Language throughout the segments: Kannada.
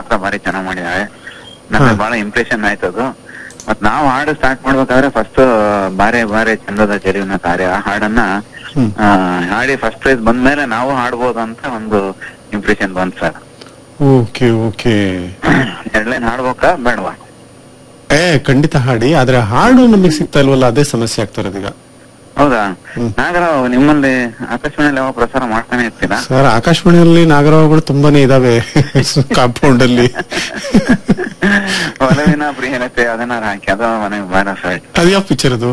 ಮಾತ್ರ ಭಾರಿ ಚೆನ್ನಾಗಿ ಮಾಡಿದ್ದಾರೆ ನಮ್ಗೆ ಬಹಳ ಇಂಪ್ರೆಷನ್ ಆಯ್ತು ಅದು ಮತ್ ನಾವು ಹಾಡು ಸ್ಟಾರ್ಟ್ ಮಾಡ್ಬೇಕಾದ್ರೆ ಫಸ್ಟ್ ಬಾರೆ ಬಾರೆ ಚಂದದ ಚೆಲುವಿನ ಕಾರ್ಯ ಆ ಹಾಡನ್ನ ಹ್ಮ್. ಆ, ಹಾಡಿ ಫಸ್ಟ್ ಪ್ರೈಸ್ ಬಂದ್ಮೇಲೆ ನಾವು ಹಾಡ್ಬೋದು ಅಂತ ಒಂದು ಇಂಪ್ರೆಷನ್ ಬಂತು ಸರ್ ಓಕೆ ಓಕೆ ಎರಡ್ಲೈನ್ ಹಾಡ್ಬೇಕಾ ಬೇಡವಾ ಏ ಖಂಡಿತ ಹಾಡಿ ಆದ್ರೆ ಹಾಡು ನಮಗೆ ಸಿಗ್ತಾ ಇಲ್ವಲ್ಲ ಅದೇ ಸಮಸ್ಯೆ ಆಗ್ತಾ ಇರೋದು ಈಗ ಹೌದಾ ಹ್ಮ್. ನಾಗರಾವ್ ನಿಮ್ಮಲ್ಲಿ ಆಕಾಶವಾಣಿಯಲ್ಲಿ ಯಾವಾಗ ಪ್ರಸಾರ ಮಾಡ್ತಾನೆ ಇರ್ತೀರಾ ಸರ್ ಆಕಾಶವಾಣಿಯಲ್ಲಿ ನಾಗರಾವಗಳು ತುಂಬಾನೇ ಇದಾವೆ ಕಾಂಪೌಂಡ್ ಅಲ್ಲಿ ಒಲವಿನ ಪ್ರಿಯನತೆ ಅದನ್ನಾರು ಹಾಕಿ ಅದು ಮನೆಗೆ ಬಾರ ಸರ್ ಅದ್ಯಾವ ಪಿಕ್ಚರ್ ಅದು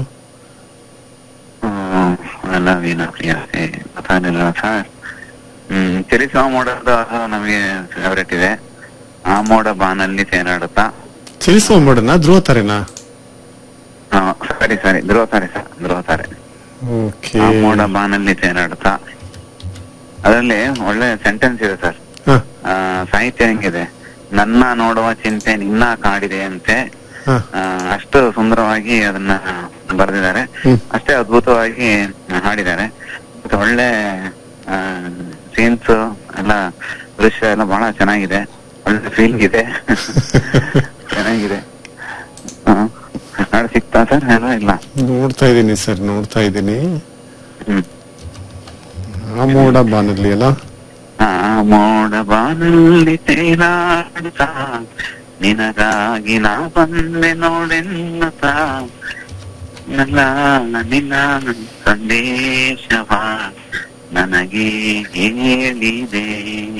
ಹ್ಮ್, ಒಲವಿನ ಪ್ರಿಯತೆ ಗೊತ್ತಾಗಲಿಲ್ಲ ಸರ್ ಹ್ಮ್ ಚಲಿಸುವ ಮೋಡದ ಅದು ನಮಗೆ ಫೇವರೇಟ್ ಇದೆ ಆ ಮೋಡ ಬಾನಲ್ಲಿ ತೇನಾಡುತ್ತಾ ಚಲಿಸುವ ಮಾಡೋಣ ಧ್ರುವ ತಾರೆನಾ ಹಾ, ಸರಿ ಸರಿ ಧ್ರುವ ತಾರೆ ಸರ್ ಧ್ರುವ ತಾರೆ ಓಕೆ ಆ ಮೋಡ ಬಾನಲ್ಲಿ ತೇನಾಡುತ್ತಾ ಅದರಲ್ಲಿ ಒಳ್ಳೆ ಸೆಂಟೆನ್ಸ್ ಇದೆ ಸರ್ ಹ, ಆ, ಸಾಹಿತ್ಯ ಹೆಂಗಿದೆ ನನ್ನ ನೋಡುವ ಚಿಂತೆ ನಿನ್ನ ಕಾಡಿದೆ ಅಂತೆ ಹ. ಆ, ಅಷ್ಟು ಸುಂದರವಾಗಿ ಅದನ್ನ ಬರೆದಿದ್ದಾರೆ ಹ್ಮ್. ಅಷ್ಟೇ ಅದ್ಭುತವಾಗಿ ಹಾಡಿದ್ದಾರೆ ಮತ್ತೆ ಒಳ್ಳೆ ಸೀನ್ಸ್ ಎಲ್ಲ ದೃಶ್ಯ ಎಲ್ಲ ಬಹಳ ಚೆನ್ನಾಗಿದೆ ಒಳ್ಳೆ ಫೀಲಿಂಗ್ ಇದೆ ಚೆನ್ನಾಗಿದೆ ಹ್ಮ್. ಹಾಡು ಸಿಗ್ತಾ ಸರ್ ಏನೋ ಇಲ್ಲ ನೋಡ್ತಾ ಇದ್ದೀನಿ ಸರ್ ನೋಡ್ತಾ ಇದ್ದೀನಿ ಹ್ಮ್ ಆ ಮೋಡ ಬಾನಲ್ಲಿ ಅಲ್ಲ ಆ ಮೋಡ ಬಾನಲ್ಲಿ ತೇಲಾಡುತ್ತ ನಿನಗಾಗಿ ನಾ ಬಂದೆ ನೋಡೆನ್ನುತ್ತ ನಲ್ಲ ನಿನ್ನ ಸಂದೇಶವ ನನಗೆ ಹೇಳಿದೆ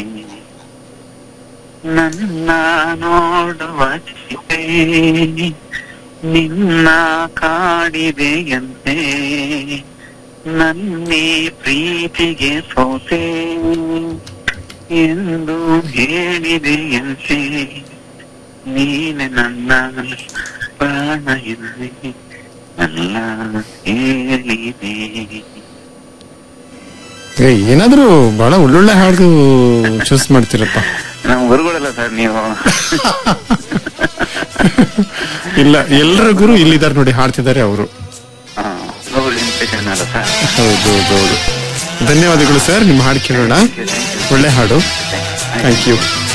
ನನ್ನ ನೋಡುವ ಚಿತೆ ನಿನ್ನ ಕಾಡಿದೆಯಂತೆ ನನ್ನೇ ಪ್ರೀತಿಗೆ ಸೋತೆ ಎಂದು ಹೇಳಿದೆಯಂತೆ ನೀನೆ ನನ್ನ ಪ್ರಾಣ ಎನ್ನೆ ಎಲ್ಲ ಹೇಳಿದೆ ಏ, ಏನಾದ್ರೂ ಬಹಳ ಒಳ್ಳೊಳ್ಳೆ ಹಾಡು ಚೂಸ್ ಮಾಡ್ತೀರಪ್ಪ ನಮ್ಮ ಗುರುಗಳಲ್ಲ ಸರ್ ನೀವು ಇಲ್ಲ ಎಲ್ಲರ ಗುರು ಇಲ್ಲಿದ್ದಾರೆ ನೋಡಿ ಹಾಡ್ತಿದ್ದಾರೆ ಅವರು ಅವರು ಇನ್ಸ್ಪಿರೇಷನ್ ಅಲ್ಲ ಸರ್ ಹೌದು ಹೌದು ಹೌದು ಧನ್ಯವಾದಗಳು ಸರ್ ನಿಮ್ಮ ಹಾಡು ಕೇಳೋಣ ಒಳ್ಳೆ ಹಾಡು ಥ್ಯಾಂಕ್ ಯು